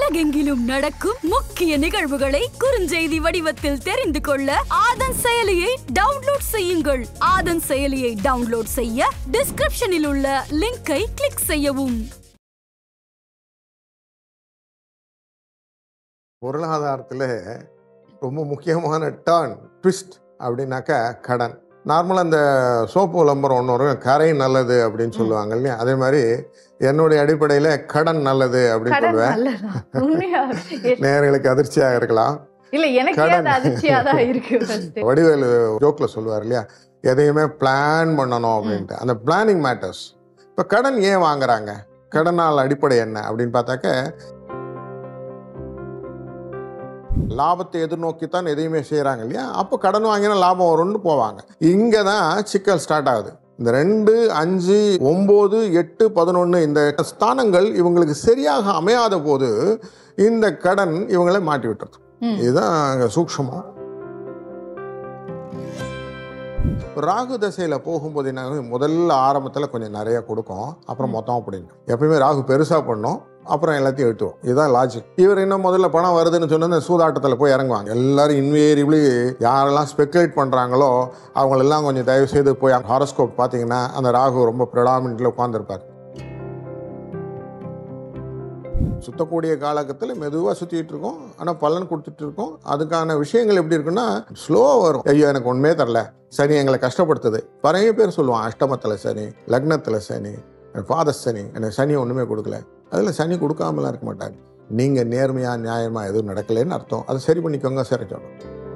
உலகெங்கிலும் நடக்கும் முக்கிய நிகழ்வுகளை குறுஞ்செய்தி வடிவத்தில் தெரிந்து கொள்ள ஆதன் செயலியை டவுன்லோட் செய்யுங்கள் ஆதன் செயலியை டவுன்லோட் செய்ய டிஸ்கிரிப்ஷனில் உள்ள லிங்கை கிளிக் செய்யவும் பொருளாதாரத்தில் ரொம்ப முக்கியமான டேர்ன் ட்விஸ்ட் அப்படின்னாக்கா கடன் நார்மலாக அந்த சோப்பு விளம்பரம் ஒன்று வரும் கரை நல்லது அப்படின்னு சொல்லுவாங்க இல்லையா அதே மாதிரி என்னுடைய அடிப்படையில் கடன் நல்லது அப்படின்னு கடன் சொல்லுவேன் நல்லதா உண்மையா நேயர்களுக்கு அதிர்ச்சியாக இருக்கலாம் இல்ல எனக்கு கடன். அது அதிர்ச்சியா தான் இருக்கு first. வடிவேலு ஜோக்கில் சொல்லுவார் இல்லையா எதையுமே பிளான் பண்ணணும் அப்படின்ட்டு அந்த பிளானிங் மேட்டர்ஸ் இப்போ கடன் ஏன் வாங்குறாங்க கடனால் அடிப்படை என்ன அப்படின்னு பார்த்தாக்க லாபத்தை எதிர்நோக்கி தான் எதையுமே செய்கிறாங்க இல்லையா அப்போ கடன் வாங்கினா லாபம் வரும்னு போவாங்க இங்கே தான் சிக்கல் ஸ்டார்ட் ஆகுது இந்த ரெண்டு அஞ்சு ஒம்பது எட்டு பதினொன்று இந்த ஸ்தானங்கள் இவங்களுக்கு சரியாக அமையாத போது இந்த கடன் இவங்களை மாட்டி விட்டுறது ம். இதுதான் அங்க சூக்ஷமம் ராகு தசையில் போகும்போது என்ன ஆகும்? முதல்ல ஆரம்பத்தில் கொஞ்சம் நிறைய கொடுக்கும் அப்புறம் மொத்தமாக பிடிக்கும் எப்பயுமே ராகு பெருசாக பண்ணும் அப்புறம் எல்லாத்தையும் எடுத்துவோம் இதுதான் லாஜிக் இவர் இன்னும் முதல்ல பணம் வருதுன்னு சொன்னா சூதாட்டத்தில் போய் இறங்குவாங்க எல்லாரும் இன்வேரியபிளி யாரெல்லாம் ஸ்பெக்குலேட் பண்ணுறாங்களோ அவங்களெல்லாம் கொஞ்சம் தயவு செய்து போய் ஹாரோஸ்கோப் பார்த்தீங்கன்னா அந்த ராகு ரொம்ப ப்ரிடாமினிட்டில் உட்காந்துருப்பார் சுத்தக்கூடிய காலகட்டத்தில் மெதுவாக சுற்றிட்டு இருக்கோம் ஆனால் பலன் கொடுத்துட்டு இருக்கோம் அதுக்கான விஷயங்கள் எப்படி இருக்குன்னா ஸ்லோவாக வரும் ஐயோ எனக்கு ஒன்றுமே தரல சனி எங்களை கஷ்டப்படுத்துது நிறைய பேர் சொல்லுவான் அஷ்டமத்தில் சனி லக்னத்தில் சனி ஃபாதர் சனி எனக்கு சனி ஒன்றுமே கொடுக்கல அதில் சனி கொடுக்காமலாம் இருக்க மாட்டாங்க நீங்கள் நேர்மையாக நியாயமாக எதுவும் நடக்கலைன்னு அர்த்தம் அதை சரி பண்ணிக்கோங்க சரி சொல்லணும்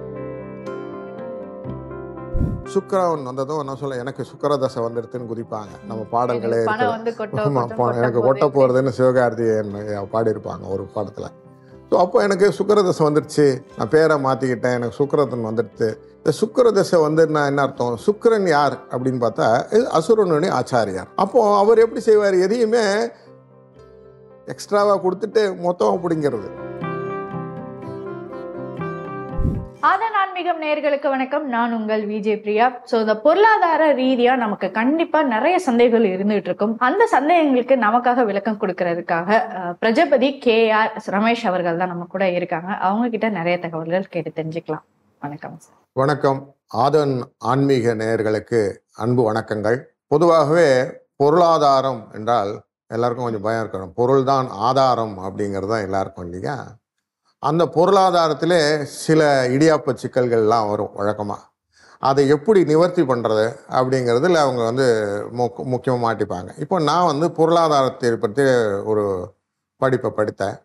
சுக்கரவன் வந்ததும் என்ன சொல்ல எனக்கு சுக்கர தசை வந்துடுதுன்னு குதிப்பாங்க நம்ம பாடல்களே எனக்கு இருக்கு பணம் வந்து கொட்ட ஆமா, கொட்ட போ- எனக்கு கொட்ட போகிறதுன்னு சிவகார்த்திகேயன் பாடியிருப்பாங்க ஒரு படத்தில் ஸோ அப்போ எனக்கு சுக்கரதசை வந்துடுச்சு நான் பேரை மாற்றிக்கிட்டேன் எனக்கு சுக்கரதன் வந்துடுச்சு இந்த சுக்கரதசை வந்து நான் என்ன அர்த்தம் சுக்கிரன் யார் அப்படின்னு பார்த்தா இது அசுரனுடைய ஆச்சாரியார் அப்போ அவர் எப்படி செய்வார் எதையுமே எக்ஸ்ட்ராவாக கொடுத்துட்டு மொத்தமாக பிடிங்கிறது ஆதன் ஆன்மீகம் நேயர்களுக்கு வணக்கம் நான் உங்கள் விஜய் பிரியா சோ இந்த பொருளாதார ரீதியா நமக்கு கண்டிப்பா நிறைய சந்தேகங்கள் இருந்துகிட்டு இருக்கும் அந்த சந்தேகங்களுக்கு நமக்காக விளக்கம் கொடுக்கறதுக்காக அஹ், பிரஜபதி கே ஆர் ரமேஷ் அவர்கள் தான் நம்ம கூட இருக்காங்க அவங்க கிட்ட நிறைய தகவல்கள் கேட்டு தெரிஞ்சுக்கலாம் வணக்கம் சார் வணக்கம் ஆதன் ஆன்மீக நேயர்களுக்கு அன்பு வணக்கங்கள் பொதுவாகவே பொருளாதாரம் என்றால் எல்லாருக்கும் கொஞ்சம் பயம் இருக்கணும் பொருள்தான் ஆதாரம் அப்படிங்கிறது தான் எல்லாருக்கும் இல்லையா அந்த பொருளாதாரத்திலே சில இடியாப்ப சிக்கல்கள்லாம் வரும் வழக்கமாக அதை எப்படி நிவர்த்தி பண்ணுறது அப்படிங்கிறதுல அவங்க வந்து முக் முக்கியமாக மாட்டிப்பாங்க இப்போ நான் வந்து பொருளாதாரத்தை பற்றி ஒரு படிப்பை படித்தேன்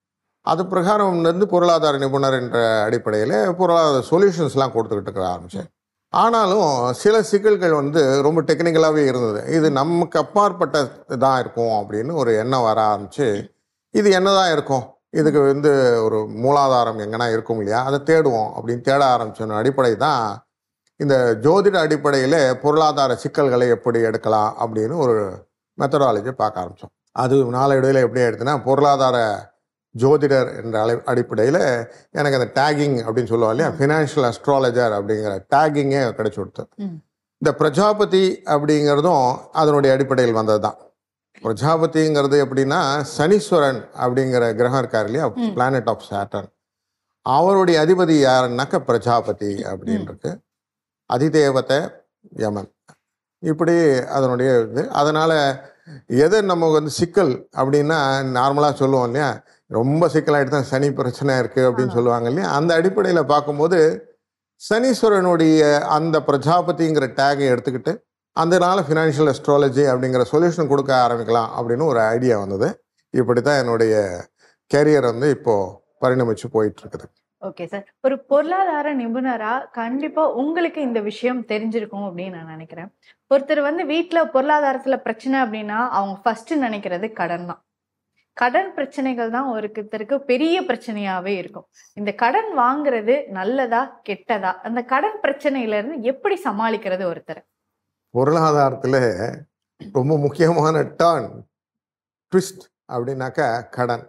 அது பிரகாரம் வந்து பொருளாதார நிபுணர் என்ற அடிப்படையில் பொருளாதார சொல்யூஷன்ஸ்லாம் கொடுத்துக்கிட்டு இருக்க ஆரம்பித்தேன் ஆனாலும் சில சிக்கல்கள் வந்து ரொம்ப டெக்னிக்கலாகவே இருந்தது இது நமக்கு அப்பாற்பட்ட இதாக இருக்கும் அப்படின்னு ஒரு எண்ணம் வர ஆரம்பிச்சு இது என்னதான் இருக்கும் இதுக்கு வந்து ஒரு மூலாதாரம் எங்கன்னா இருக்கும் இல்லையா அதை தேடுவோம் அப்படின்னு தேட ஆரம்பிச்சோம் அடிப்படை தான் இந்த ஜோதிட அடிப்படையில் பொருளாதார சிக்கல்களை எப்படி எடுக்கலாம் அப்படின்னு ஒரு மெத்தடாலஜி பார்க்க ஆரம்பித்தோம் அது நாளடைவில் எப்படி எடுத்துன்னா பொருளாதார ஜோதிடர் என்ற அலை அடிப்படையில் எனக்கு அந்த டேகிங் அப்படின்னு சொல்லுவோம் இல்லையா ஃபினான்ஷியல் அஸ்ட்ராலஜர் அப்படிங்கிற டேகிங்கே கிடைச்சி கொடுத்து ம். இந்த பிரஜாபதி அப்படிங்கிறதும் அதனுடைய அடிப்படையில் வந்தது தான் பிரஜாபதிங்கிறது எப்படின்னா சனீஸ்வரன் அப்படிங்கிற கிரகம் இருக்கார் இல்லையா ம். பிளானட் ஆஃப் சாட்டர்ன் அவருடைய அதிபதி யாருன்னாக்க பிரஜாபதி அப்படின்னு இருக்கு அதிதேவத்தை யமன் இப்படி அதனுடைய இது அதனால எது நமக்கு வந்து சிக்கல் அப்படின்னா நார்மலாக சொல்லுவோம் இல்லையா ரொம்ப சிக்கலாயிட்டு தான் சனி பிரச்சனை இருக்கு அப்படின்னு ஆமா. சொல்லுவாங்க இல்லையா அந்த அடிப்படையில் பார்க்கும்போது சனீஸ்வரனுடைய அந்த பிரஜாபதிங்கிற டேகை எடுத்துக்கிட்டு அதனால ஃபினான்ஷியல் அஸ்ட்ராலஜி அப்படிங்கிற சொல்யூஷன் கொடுக்க ஆரம்பிக்கலாம் அப்படின்னு ஒரு ஐடியா வந்தது இப்படி தான் என்னுடைய கேரியர் வந்து இப்போ பரிணமிச்சு போயிட்டு இருக்குது ஓகே சார் ஒரு பொருளாதார நிபுணரா கண்டிப்பா உங்களுக்கு இந்த விஷயம் தெரிஞ்சிருக்கும் அப்படின்னு நான் நினைக்கிறேன் ஒருத்தர் வந்து வீட்ல பொருளாதாரத்துல பிரச்சனை அப்படின்னா அவங்க ஃபர்ஸ்ட் நினைக்கிறது கடன் தான் கடன் பிரச்சனைகள் தான் ஒருத்தருக்கு பெரிய பிரச்சனையாவே இருக்கும் இந்த கடன் வாங்குறது நல்லதா கெட்டதா அந்த கடன் பிரச்சனையில இருந்து எப்படி சமாளிக்கிறது ஒருத்தர் பொருளாதாரத்தில் ரொம்ப முக்கியமான டேர்ன் ட்விஸ்ட் அப்படின்னாக்கா கடன்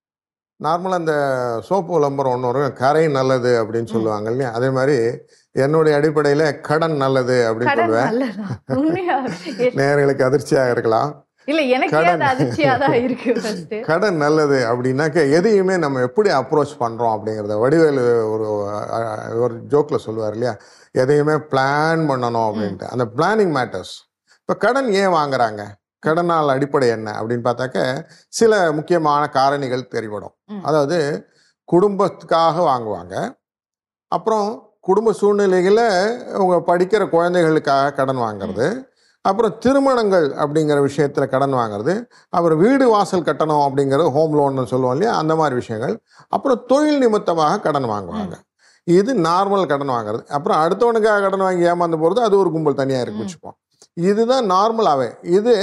நார்மலாக அந்த சோப்பு விளம்பரம் ஒன்று வரும் கரை நல்லது அப்படின்னு சொல்லுவாங்க இல்லையா அதே மாதிரி என்னுடைய அடிப்படையில் கடன் நல்லது அப்படின்னு கடன் சொல்லுவேன் நல்லதா உண்மையா நேயர்களுக்கு அதிர்ச்சியாக இருக்கலாம் இல்ல எனக்கு கடன். அது அதிர்ச்சியா தான் இருக்கு ஃபர்ஸ்ட் கடன் நல்லது அப்படின்னாக்க எதையுமே நம்ம எப்படி அப்ரோச் பண்ணுறோம் அப்படிங்கிறத வடிவேலு ஒரு அஹ், ஒரு ஜோக்கில் சொல்லுவார் இல்லையா எதையுமே பிளான் பண்ணணும் அப்படின்ட்டு அந்த பிளானிங் மேட்டர்ஸ் இப்போ கடன் ஏன் வாங்குறாங்க கடனால் அடிப்படை என்ன அப்படின்னு பார்த்தாக்க சில முக்கியமான காரணிகள் தெரிவிடும் ம். அதாவது குடும்பத்துக்காக வாங்குவாங்க அப்புறம் குடும்ப சூழ்நிலைகளை அவங்க படிக்கிற குழந்தைகளுக்காக கடன் வாங்குறது அப்புறம் திருமணங்கள் அப்படிங்கிற விஷயத்துல கடன் வாங்குறது அப்புறம் வீடு வாசல் கட்டணும் அப்படிங்கிறது ஹோம் லோன்னு சொல்லுவோம் இல்லையா அந்த மாதிரி விஷயங்கள் அப்புறம் தொழில் நிமித்தமாக கடன் வாங்குவாங்க இது நார்மல் கடன் வாங்குறது அப்புறம் அடுத்தவனுக்காக கடன் வாங்கி ஏமாந்து போகிறது அது ஒரு கும்பல் தனியாக இருக்கு ம். வச்சுப்போம் இதுதான் நார்மலாகவே இது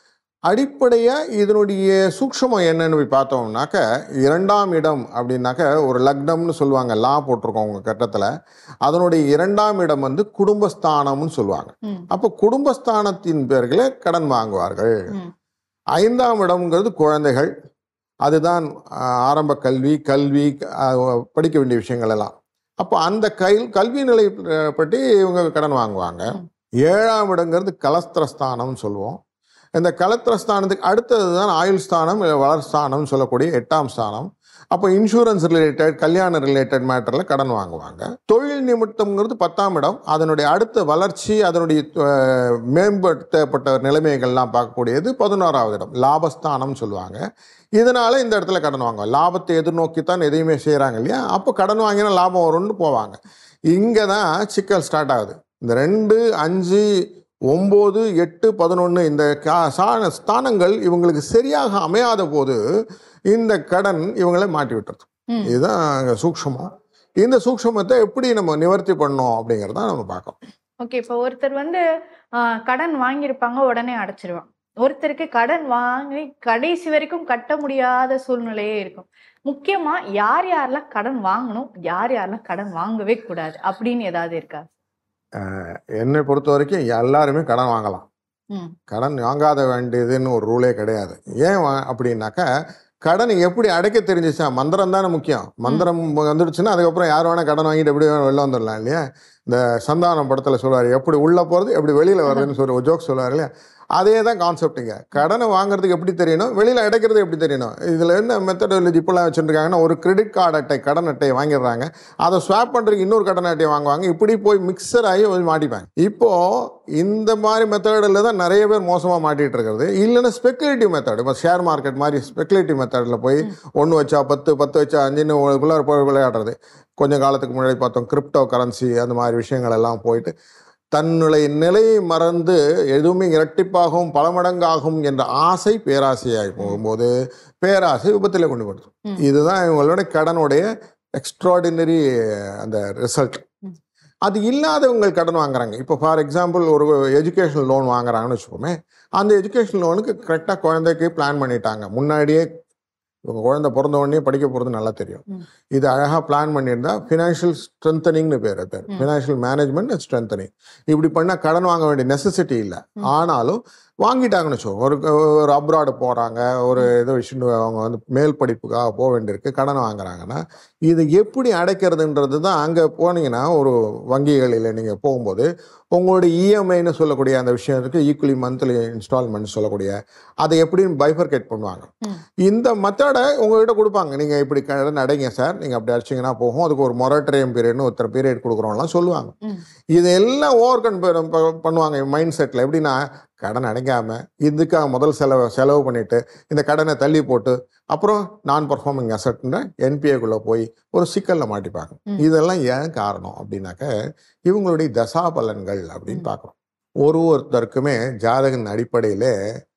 அடிப்படையாக இதனுடைய சூக்ஷமம் என்னன்னு போய் பார்த்தோம்னாக்க இரண்டாம் இடம் அப்படின்னாக்க ஒரு லக்னம்னு சொல்லுவாங்க லா போட்டிருக்கோம் உங்கள் கட்டத்தில் அதனுடைய இரண்டாம் இடம் வந்து குடும்பஸ்தானம்னு சொல்லுவாங்க ம். அப்போ குடும்பஸ்தானத்தின் பேர்களை கடன் வாங்குவார்கள் ம். ஐந்தாம் இடம்ங்கிறது குழந்தைகள் அதுதான் ஆஹ், ஆரம்ப கல்வி கல்வி ஆஹ், படிக்க வேண்டிய விஷயங்கள் எல்லாம் அப்போ அந்த கல் கல்வி நிலை அஹ், பற்றி இவங்க கடன் வாங்குவாங்க ம். ஏழாம் இடங்கிறது கலஸ்திரஸ்தானம்னு சொல்லுவோம் இந்த கலத்திரஸ்தானத்துக்கு அடுத்தது தான் ஆயுள் ஸ்தானம் இல்லை வளர்ஸ்தானம்னு சொல்லக்கூடிய எட்டாம் ஸ்தானம் அப்போ இன்சூரன்ஸ் ரிலேட்டட் கல்யாண ரிலேட்டட் மேட்டரில் கடன் வாங்குவாங்க தொழில் நிமித்தம்ங்கிறது பத்தாம் இடம் அதனுடைய அடுத்த வளர்ச்சி அதனுடைய அஹ், மேம்படுத்தப்பட்ட நிலைமைகள்லாம் பார்க்கக்கூடியது பதினோராவது இடம் லாபஸ்தானம்னு சொல்லுவாங்க இதனால இந்த இடத்துல கடன் வாங்குவாங்க லாபத்தை எதிர்நோக்கி தான் எதையுமே செய்கிறாங்க இல்லையா அப்போ கடன் வாங்கினா லாபம் வரும்னு போவாங்க இங்கே தான் சிக்கல் ஸ்டார்ட் ஆகுது இந்த ரெண்டு அஞ்சு ஒம்பது எட்டு பதினொன்று இந்த கா- சா- ஸ்தானங்கள் இவங்களுக்கு சரியாக அமையாத போது இந்த கடன் இவங்களை மாட்டி விட்டுறது ம். இதுதான் அங்க சூக்ஷமம் இந்த சூக்ஷமத்தை எப்படி நம்ம நிவர்த்தி பண்ணோம் அப்படிங்கிறத நம்ம பார்க்கணும் ஓகே இப்போ ஒருத்தர் வந்து ஆஹ், கடன் வாங்கியிருப்பாங்க உடனே அடைச்சிருவாங்க ஒருத்தருக்கு கடன் வாங்கி கடைசி வரைக்கும் கட்ட முடியாத சூழ்நிலையே இருக்கும் முக்கியமா யார் யாரெல்லாம் கடன் வாங்கணும் யார் யாரெல்லாம் கடன் வாங்கவே கூடாது அப்படின்னு ஏதாவது இருக்கா என்னை பொறுத்த வரைக்கும் எல்லாருமே கடன் வாங்கலாம் ம் கடன் வாங்காத வேண்டியதுன்னு ஒரு ரூலே கிடையாது ஏன் வா- அப்படின்னாக்கா கடன் எப்படி அடைக்க தெரிஞ்சிச்சா மந்திரம் தானே முக்கியம் மந்திரம் வந்துடுச்சுன்னா அதுக்கப்புறம் யார் வேணா கடன் வாங்கிட்டு எப்படி வேணா வெளில வந்துடலாம் இல்லையா இந்த சந்தானம் படத்தில் சொல்லுவார் எப்படி உள்ளே போகிறது எப்படி வெளியில் வருதுன்னு சொல்லி ஒரு ஜோக் சொல்லுவார் இல்லையா அதே தான் கான்செப்ட்டுங்க கடனை வாங்குறதுக்கு எப்படி தெரியணும் வெளியில் அடைக்கிறது எப்படி தெரியணும் இதில் என்ன மெத்தடாலஜி இப்போலாம் வச்சுருக்காங்கன்னா ஒரு கிரெடிட் கார்டு அட்டை கடன் அட்டையை வாங்கிடுறாங்க அதை ஸ்வாப் பண்ணுறதுக்கு இன்னொரு கடன் அட்டையை வாங்குவாங்க இப்படி போய் மிக்சர் ஆகி போய் மாட்டிப்பாங்க இப்போது இந்த மாதிரி மெத்தடில் தான் நிறைய பேர் மோசமாக மாட்டிகிட்டு இருக்கிறது இல்லைன்னா ஸ்பெக்குலேட்டிவ் மெத்தட் இப்போ ஷேர் மார்க்கெட் மாதிரி ஸ்பெக்குலேட்டிவ் மெத்தடில் போய் ஒன்று வச்சா பத்து பத்து வச்சா அஞ்சுன்னு உங்களுக்குள்ள போய் விளையாடுறது கொஞ்ச காலத்துக்கு முன்னாடி பார்த்தோம் கிரிப்டோ கரன்சி அந்த மாதிரி விஷயங்கள் எல்லாம் போயிட்டு தன்னுடைய நிலையை மறந்து எதுவுமே இரட்டிப்பாகவும் பல மடங்காகும் என்ற ஆசை பேராசையாகி போகும்போது பேராசை விபத்தில் கொண்டு வருது ம். இதுதான் இவங்களோட கடனுடைய எக்ஸ்ட்ராடினரி அந்த ரிசல்ட் ம். அது இல்லாதவங்க கடன் வாங்குறாங்க இப்போ ஃபார் எக்ஸாம்பிள் ஒரு எஜுகேஷனல் லோன் வாங்குறாங்கன்னு வச்சுக்கோமே அந்த எஜுகேஷன் லோனுக்கு கரெக்டாக குழந்தைக்கு பிளான் பண்ணிட்டாங்க முன்னாடியே உங்கள் குழந்தை பிறந்த உடனே படிக்க போகிறது நல்லா தெரியும் ம். இது அழகாக பிளான் பண்ணியிருந்தா ஃபினான்ஷியல் ஸ்ட்ரென்தனிங்னு பேர் அது பேர் ம். ஃபினான்ஷியல் மேனேஜ்மெண்ட் அண்ட் ஸ்ட்ரென்தனிங் இப்படி பண்ணால் கடன் வாங்க வேண்டிய நெசசிட்டி இல்லை ம். ஆனாலும் வாங்கிட்டாங்கன்னு வச்சோ ஒரு ஒரு அப்ராடு போகிறாங்க ஒரு ஏதோ விஷயம் அவங்க வந்து மேல் படிப்புக்காக போக வேண்டியிருக்கு கடன் வாங்குறாங்கன்னா இது எப்படி அடைக்கிறதுன்றது தான் அங்கே போனீங்கன்னா ஒரு வங்கிகளில் நீங்கள் போகும்போது உங்களுடைய இஎம்ஐன்னு சொல்லக்கூடிய அந்த விஷயம் இருக்குது ஈக்குவலி மந்த்லி இன்ஸ்டால்மெண்ட் சொல்லக்கூடிய அதை எப்படின்னு பைஃபர்கேட் பண்ணுவாங்க ம். இந்த மெத்தடை உங்ககிட்ட கொடுப்பாங்க நீங்கள் இப்படி கடன் அடைங்க சார் நீங்கள் அப்படி அடிச்சிங்கன்னா போகும் அதுக்கு ஒரு மொரட்டரியம் பீரியட்னு ஒருத்தர் பீரியட் கொடுக்குறோம்லாம் சொல்லுவாங்க ம். இது எல்லாம் ஓவர் கம் பண்ணுவாங்க மைண்ட் செட்டில் எப்படின்னா கடன் அடைக்காமல் இதுக்காக முதல் செலவு செலவு பண்ணிட்டு இந்த கடனை தள்ளி போட்டு அப்புறம் நான் பர்ஃபார்மிங் அசட்ன்ற என்பிஏக்குள்ளே போய் ஒரு சிக்கலில் மாட்டிப்பாங்க ம். இதெல்லாம் ஏன் காரணம் அப்படின்னாக்க இவங்களுடைய தசாபலன்கள் அப்படின்னு ம். பார்க்குறோம் ஒரு ஒருத்தருக்குமே ஜாதகின் அடிப்படையிலே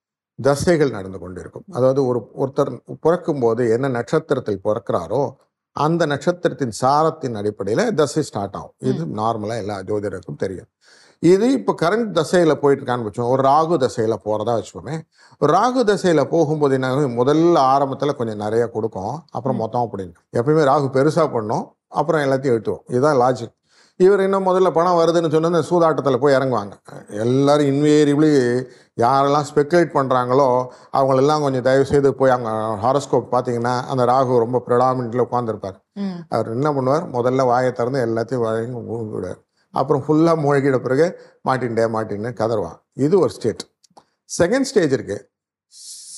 தசைகள் நடந்து கொண்டிருக்கும் அதாவது ஒரு ஒருத்தர் பிறக்கும்போது என்ன நட்சத்திரத்தில் பிறக்கிறாரோ அந்த நட்சத்திரத்தின் சாரத்தின் அடிப்படையில் தசை ஸ்டார்ட் ஆகும் இது நார்மலாக எல்லா ஜோதிடருக்கும் தெரியும் இது இப்போ கரண்ட் தசையில் போயிட்டு இருக்கான்னு வச்சோம் ஒரு ராகு தசையில் போகிறதா வச்சுக்கோமே ஒரு ராகு தசையில் போகும்போது என்ன ஆகும்? முதல்ல ஆரம்பத்தில் கொஞ்சம் நிறைய கொடுக்கும் அப்புறம் ம். மொத்தமாக பிடிக்கும் எப்பயுமே ராகு பெருசாக பண்ணும் அப்புறம் எல்லாத்தையும் எழுத்துவோம் இதுதான் லாஜிக் இவர் இன்னும் முதல்ல பணம் வருதுன்னு சொன்னா இந்த சூதாட்டத்தில் போய் இறங்குவாங்க எல்லாரும் இன்வேரியபிளி யாரெல்லாம் ஸ்பெக்குலேட் பண்ணுறாங்களோ அவங்களெல்லாம் கொஞ்சம் தயவு செய்து போய் அவங்க ஹாரோஸ்கோப் பார்த்தீங்கன்னா அந்த ராகு ரொம்ப ப்ரிடாமினில் உட்காந்துருப்பார் ம் அவர் என்ன பண்ணுவார் முதல்ல வாயை திறந்து எல்லாத்தையும் வழங்கி விடுவார் அப்புறம் ஃபுல்லாக மூழ்கிட பிறகு மாட்டின்டே மாட்டின்னு கதறுவான் இது ஒரு ஸ்டேட் செகண்ட் ஸ்டேஜ் இருக்கு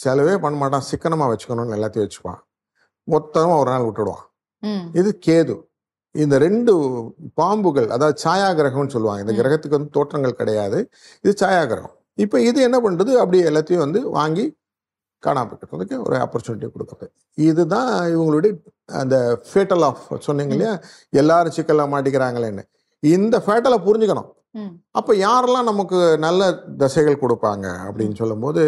செலவே பண்ண மாட்டான் சிக்கனமாக வச்சுக்கணும்னு எல்லாத்தையும் வச்சுப்பான் மொத்தமாக ஒரு நாள் விட்டுடுவான் ம் இது கேது இந்த ரெண்டு பாம்புகள் அதாவது சாயா கிரகம்னு சொல்லுவாங்க இந்த ம். கிரகத்துக்கு வந்து தோற்றங்கள் கிடையாது இது சாயா கிரகம் இப்போ இது என்ன பண்ணுறது அப்படியே எல்லாத்தையும் வந்து வாங்கி காணாமக்கிறதுக்கு ஒரு ஆப்பர்ச்சுனிட்டி கொடுக்குறது இதுதான் இவங்களுடைய அந்த ஃபேட்டல் ஆஃப் சொன்னீங்க இல்லையா எல்லாரும் சிக்கல்ல மாட்டிக்கிறாங்களேன்னு இந்த ஃபேட்டலை புரிஞ்சுக்கணும் ம் அப்போ யாரெல்லாம் நமக்கு நல்ல தசைகள் கொடுப்பாங்க அப்படின்னு சொல்லும்போது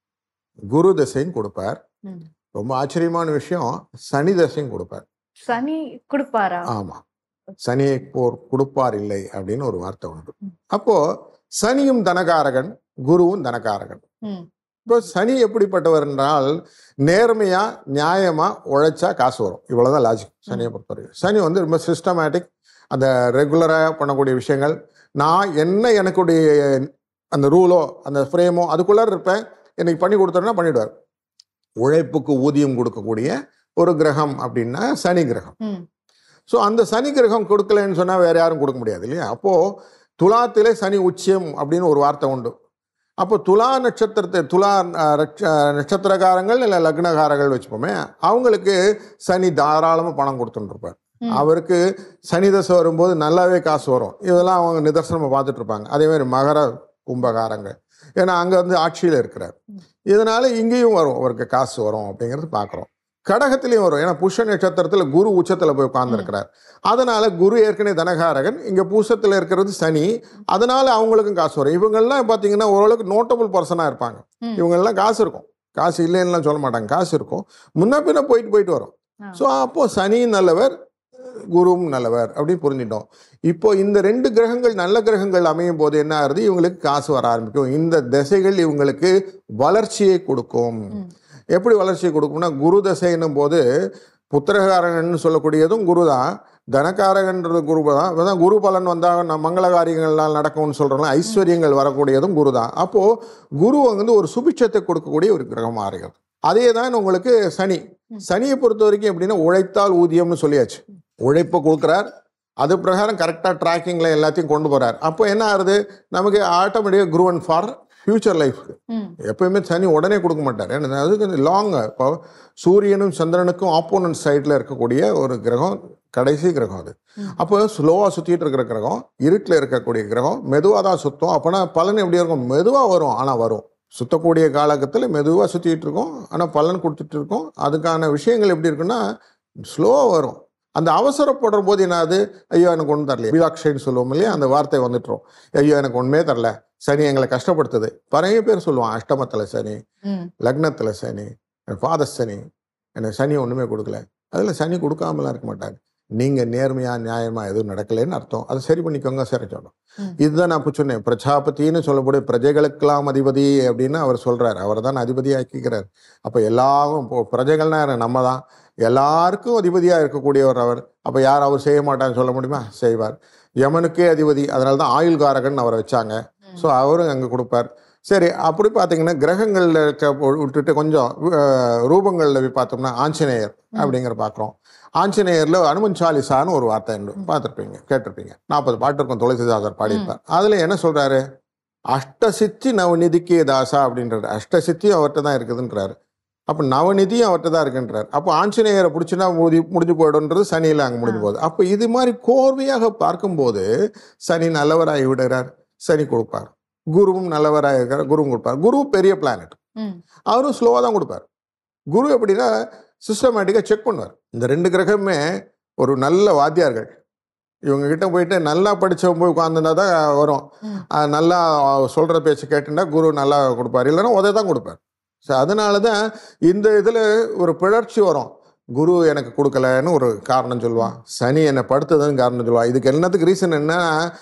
குரு தசைன்னு கொடுப்பார் ம். ரொம்ப ஆச்சரியமான விஷயம் சனி தசையும் கொடுப்பார் சனி கொடுப்பாரா ஆமா சனியை போர் கொடுப்பார் இல்லை அப்படின்னு ஒரு வார்த்தை உண்டு ம். அப்போ சனியும் தனகாரகன் குருவும் தனகாரகன் ம் இப்போ சனி எப்படிப்பட்டவர் என்றால் நேர்மையா நியாயமா உழைச்சா காசு வரும் இவ்வளவுதான் லாஜிக் சனியை பொறுத்தவரைக்கும் சனி வந்து ரொம்ப சிஸ்டமேட்டிக் அந்த ரெகுலராக பண்ணக்கூடிய விஷயங்கள் நான் என்ன எனக்குடைய அந்த ரூலோ அந்த ஃப்ரேமோ அதுக்குள்ளார இருப்பேன் எனக்கு பண்ணி கொடுத்தோன்னா பண்ணிடுவார் உழைப்புக்கு ஊதியம் கொடுக்கக்கூடிய ஒரு கிரகம் அப்படின்னா சனி கிரகம் ம் ஸோ அந்த சனி கிரகம் கொடுக்கலன்னு சொன்னால் வேற யாரும் கொடுக்க முடியாது இல்லையா அப்போது துலாத்திலே சனி உச்சியம் அப்படின்னு ஒரு வார்த்தை உண்டு அப்போ துலா நட்சத்திரத்தை துலா அஹ், ரட்ச- நட்சத்திரக்காரங்கள் இல்லை லக்னகாரர்கள் வச்சுப்போமே அவங்களுக்கு சனி தாராளமாக பணம் கொடுத்துட்டு இருப்பார் ம். அவருக்கு சனி தசை வரும்போது நல்லாவே காசு வரும் இதெல்லாம் அவங்க நிதர்சனமாக பார்த்துட்டு இருப்பாங்க அதே மாதிரி மகர கும்பகாரங்க ஏன்னா அங்கே வந்து ஆட்சியில் இருக்கிறார் இதனால இங்கேயும் வரும் அவருக்கு காசு வரும் அப்படிங்கிறது பார்க்குறோம் கடகத்திலையும் வரும் ஏன்னா புஷ்ய நட்சத்திரத்தில் குரு உச்சத்தில் போய் உட்கார்ந்துருக்கிறார் அதனால குரு ஏற்கனவே தனகாரகன் இங்கே பூசத்தில் இருக்கிறது சனி அதனால அவங்களுக்கும் காசு வரும் இவங்கெல்லாம் பார்த்தீங்கன்னா ஓரளவுக்கு நோட்டபுள் பர்சனாக இருப்பாங்க ம். இவங்கெல்லாம் காசு இருக்கும் காசு இல்லைன்னுலாம் சொல்ல மாட்டாங்க காசு இருக்கும் முன்ன பின்ன போயிட்டு போயிட்டு வரும் ஆ. ஸோ அப்போ சனியும் நல்லவர் குருவும் நல்லவர் அப்படின்னு புரிஞ்சிட்டோம் இப்போ இந்த ரெண்டு கிரகங்கள் நல்ல கிரகங்கள் அமையும் போது என்ன ஆகுது இவங்களுக்கு காசு வர ஆரம்பிக்கும் இந்த திசைகள் இவங்களுக்கு வளர்ச்சியை கொடுக்கும் ம். எப்படி வளர்ச்சியை கொடுக்கும்னா குரு தசைன்னும் போது புத்திரகாரகன் சொல்லக்கூடியதும் குரு தான் தனகாரகன்றது குரு தான் அதான் குரு பலன் வந்தால் நம்ம மங்கள காரியங்கள்லாம் நடக்கும்னு சொல்கிறோம்ல ஐஸ்வர்யங்கள் வரக்கூடியதும் குரு தான் அப்போது குரு வந்து ஒரு சுபிட்சத்தை கொடுக்கக்கூடிய ஒரு கிரகமாக இருக்கிறது அதே தான் உங்களுக்கு சனி சனியை பொறுத்த வரைக்கும் எப்படின்னா உழைத்தால் ஊதியம்னு சொல்லியாச்சு உழைப்பை கொடுக்குறார் அது பிரகாரம் கரெக்டாக ட்ராக்கிங்கில் எல்லாத்தையும் கொண்டு போகிறார் அப்போ என்ன ஆகுது நமக்கு ஆட்டோமேட்டிக்காக குரூவன் ஃபார் ஃபியூச்சர் லைஃப்க்கு ம் எப்பயுமே சனி உடனே கொடுக்க மாட்டார் ஏன்னா அதுக்கு லாங் இப்போ சூரியனும் சந்திரனுக்கும் ஆப்போனன்ட் சைடில் இருக்கக்கூடிய ஒரு கிரகம் கடைசி கிரகம் அது ம். அப்போ ஸ்லோவாக சுற்றிட்டு இருக்கிற கிரகம் இருட்டில் இருக்கக்கூடிய கிரகம் மெதுவாக தான் சுற்றும் அப்போனா பலன் எப்படி இருக்கும் மெதுவாக வரும் ஆனால் வரும் சுத்தக்கூடிய காலகட்டத்தில் மெதுவாக சுற்றிட்டு இருக்கோம் ஆனால் பலன் கொடுத்துட்டு இருக்கோம் அதுக்கான விஷயங்கள் எப்படி இருக்குன்னா ஸ்லோவாக வரும் அந்த அவசரப்படுற போது என்னது ஐயோ எனக்கு ஒன்றும் தரல விலாக்ஷைன்னு சொல்லுவோம் இல்லையா அந்த வார்த்தை வந்துட்டுரும் ஐயோ எனக்கு ஒன்றுமே தரல சனி எங்களை கஷ்டப்படுத்துது நிறைய பேர் சொல்லுவான் அஷ்டமத்தில் சனி ம் லக்னத்தில் சனி பாத சனி எனக்கு சனி ஒன்றுமே கொடுக்கல அதில் சனி கொடுக்காமலாம் இருக்க மாட்டாங்க நீங்கள் நேர்மையாக நியாயமாக எதுவும் நடக்கலைன்னு அர்த்தம் அதை சரி பண்ணிக்கோங்க சரி சொல்லணும் ம். இதுதான் நான் இப்போ சொன்னேன் பிரஜாபதினு சொல்லக்கூடிய பிரஜைகளுக்கெல்லாம் அதிபதி அப்படின்னு அவர் சொல்கிறார் அவர் தான் அதிபதியாக்கிக்கிறார் அப்போ எல்லாரும் இப்போ பிரஜைகள்னா யாரு? நம்ம தான் எல்லாருக்கும் அதிபதியாக இருக்கக்கூடியவர் அவர் அப்போ யார் அவர் செய்ய மாட்டான்னு சொல்ல முடியுமா செய்வார் யமனுக்கே அதிபதி அதனால தான் ஆயுள்காரகன் அவரை வச்சாங்க ஸோ அவரும் அங்கே கொடுப்பார் சரி அப்படி பார்த்தீங்கன்னா கிரகங்களில் இருக்க விட்டுட்டு கொஞ்சம் அஹ், ரூபங்களில் போய் பார்த்தோம்னா ஆஞ்சநேயர் அப்படிங்கிற பார்க்குறோம் ஆஞ்சநேயரில் அனுமன் சாலிசான்னு ஒரு வார்த்தை உண்டு பார்த்துருப்பீங்க கேட்டிருப்பீங்க நாற்பது பாட்டு இருக்கும் துளசிதாசர் பாடியிருப்பார் அதில் என்ன சொல்கிறாரு அஷ்டசித்தி நவநிதிக்கே தாசா அப்படின்றாரு அஷ்டசித்தியும் அவர்கிட்ட தான் இருக்குதுன்றாரு அப்போ நவநிதியும் அவர்கிட்ட தான் இருக்குன்றார் அப்போ ஆஞ்சநேயரை பிடிச்சினா முடி முடிஞ்சு போயிடும்ன்றது சனியில் அங்கே முடிஞ்சு போகுது அப்போ இது மாதிரி கோர்வையாக பார்க்கும்போது சனி நல்லவராகி விடுகிறார் சனி கொடுப்பார் குருவும் நல்லவராக இருக்கிறார் குருவும் கொடுப்பார் குரு பெரிய பிளானட் ம் அவரும் ஸ்லோவாக தான் கொடுப்பார் குரு எப்படின்னா சிஸ்டமேட்டிக்காக செக் பண்ணுவார் இந்த ரெண்டு கிரகமே ஒரு நல்ல வாத்தியார்கள் இவங்க கிட்ட போயிட்டு நல்லா படிச்சவங்க போய் உட்காந்துருந்தா தான் வரும் ம். அஹ் நல்லா சொல்கிற பேச்சு கேட்டுட்டா குரு நல்லா கொடுப்பார் இல்லைன்னா உதவி தான் கொடுப்பார் ஸோ அதனால தான் இந்த இதில் ஒரு பிழற்சி வரும் குரு எனக்கு கொடுக்கலன்னு ஒரு காரணம் சொல்லுவான் சனி என்னை படுத்ததுன்னு காரணம் சொல்லுவான் இதுக்கு எல்லாத்துக்கு ரீசன் என்ன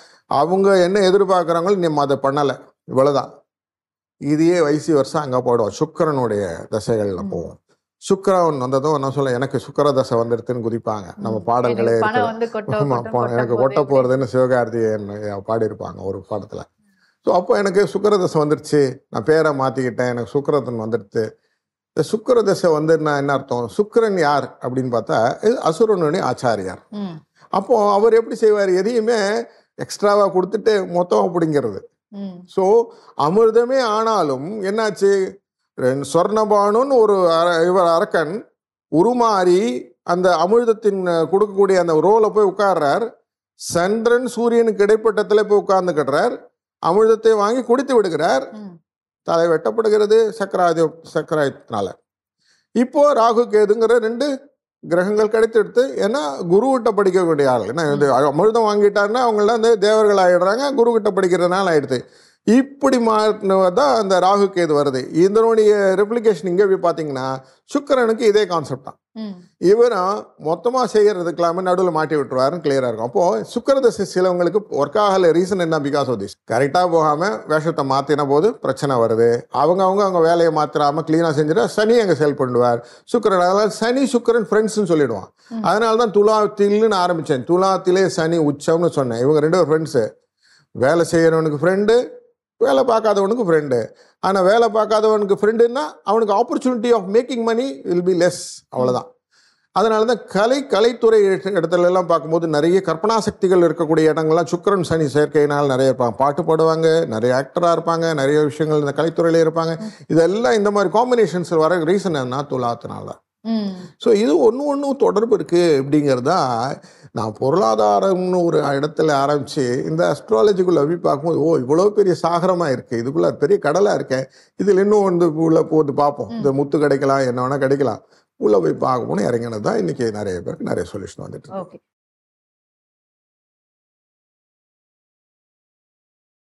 அவங்க என்ன எதிர்பார்க்குறாங்களோ நீ அதை பண்ணலை இவ்வளோதான் இதையே வயசு வருஷம் அங்கே போயிடும் சுக்கிரனுடைய தசைகளில் ம். போவோம் சுக்கிரன் வந்ததும் என்ன சொல்ல எனக்கு சுக்கிர தசை வந்துடுதுன்னு குதிப்பாங்க நம்ம ம். பாடல்களே எனக்கு இருக்கு பணம் வந்து கொட்ட ஆமா, கொட்ட போ- எனக்கு கொட்ட போகுது. போறதுன்னு சிவகார்த்திகேயன் பாடியிருப்பாங்க ஒரு படத்துல ஸோ அப்போ எனக்கு சுக்கரதசை வந்துடுச்சு நான் பேரை மாத்திக்கிட்டேன் எனக்கு சுக்கரதன் வந்துடுச்சு இந்த சுக்கரதசை வந்து நான் என்ன அர்த்தம் சுக்கிரன் யார் அப்படின்னு பார்த்தா இது அசுரனுடைய ஆச்சாரியார் ம் அப்போ அவர் எப்படி செய்வார் எதையுமே எக்ஸ்ட்ராவா கொடுத்துட்டு மொத்தமா பிடிங்கிறது ம் ஸோ அமிர்தமே ஆனாலும் என்னாச்சு ரெண்டு சொர்ணபானுன்னு ஒரு அர- இவர் அரக்கன் உருமாறி அந்த அமிர்தத்தின் அஹ், கொடுக்கக்கூடிய அந்த ரோலை போய் உட்கார்றார் சந்திரன் சூரியனுக்கு இடைப்பட்டத்தில் போய் உட்கார்ந்துக்கிடுறார் அமிர்தத்தை வாங்கி குடித்து விடுகிறார் ம். தலை வெட்டப்படுகிறது சக்கராதி சக்கராயத்தினால இப்போ ராகு கேதுங்கிற ரெண்டு கிரகங்கள் கிடைத்தெடுத்து ஏன்னா குருகிட்ட படிக்க வேண்டிய ஆள் ஏன்னா இது அமிர்தம் வாங்கிட்டாருன்னா அவங்களாம் வந்து தேவர்கள் ஆயிடுறாங்க குருகிட்ட படிக்கிறதுனால ஆயிடுது இப்படி மாறினதான் அந்த ராகு கேது வருது இதனுடைய ரெப்ளிகேஷன் இங்கே போய் பார்த்தீங்கன்னா சுக்கிரனுக்கு இதே கான்செப்ட் தான் ம். இவரும் மொத்தமாக செய்கிறதுக்கு இல்லாமல் நடுவில் மாட்டி விட்டுருவாருன்னு கிளியராக இருக்கும் அப்போது சுக்கரதசை சிலவங்களுக்கு ஒர்க் ஆகல ரீசன் என்ன பிகாஸ் ஆஃப் திஸ் கரெக்டாக போகாமல் வேஷத்தை மாற்றின போது பிரச்சனை வருது அவங்க அவங்க அவங்க வேலையை மாற்றாமல் க்ளீனாக செஞ்சுட்டா சனி அங்கே செல் பண்ணுவார் சுக்கரன் அதனால் சனி சுக்கரன் ஃப்ரெண்ட்ஸ்னு சொல்லிடுவான் அதனால தான் துலாத்தில்னு ஆரம்பித்தேன் துலாத்திலே சனி உச்சம்னு சொன்னேன் இவங்க ரெண்டு பேரும் ஃப்ரெண்ட்ஸு வேலை செய்கிறவனுக்கு ஃப்ரெண்டு வேலை பார்க்காதவனுக்கு ஃப்ரெண்டு ஆனால் வேலை பார்க்காதவனுக்கு ஃப்ரெண்டுன்னா அவனுக்கு opportunity of making money will be less அவ்வளோதான் அதனால தான் கலை கலைத்துறை இடத்துல எல்லாம் பார்க்கும்போது நிறைய கற்பனா சக்திகள் இருக்கக்கூடிய இடங்கள்லாம் சுக்கிரன் சனி சேர்க்கையினால் நிறைய இருப்பாங்க பாட்டு பாடுவாங்க நிறைய ஆக்டராக இருப்பாங்க நிறைய விஷயங்கள் இந்த கலைத்துறையில இருப்பாங்க இதெல்லாம் இந்த மாதிரி காம்பினேஷன்ஸ் வர ரீசன் என்ன துலாத்தினால தான் ம். ஸோ இது ஒன்று ஒன்றும் தொடர்பு இருக்குது அப்படிங்கிறதா நான் பொருளாதாரம்னு ஒரு இடத்துல ஆரம்பித்து இந்த அஸ்ட்ராலஜிக்குள்ளே போய் பார்க்கும்போது ஓ இவ்வளோ பெரிய சாகரமாக இருக்குது இதுக்குள்ளே பெரிய கடலாக இருக்கேன் இதில் இன்னும் வந்து உள்ளே போட்டு பார்ப்போம் இந்த முத்து கிடைக்கலாம் என்ன வேணால் கிடைக்கலாம் உள்ளே போய் பார்க்கணும்னு இறங்கினது தான் இன்றைக்கி நிறைய பேருக்கு நிறைய சொல்யூஷன் வந்துட்டு இருக்கு. ஓகே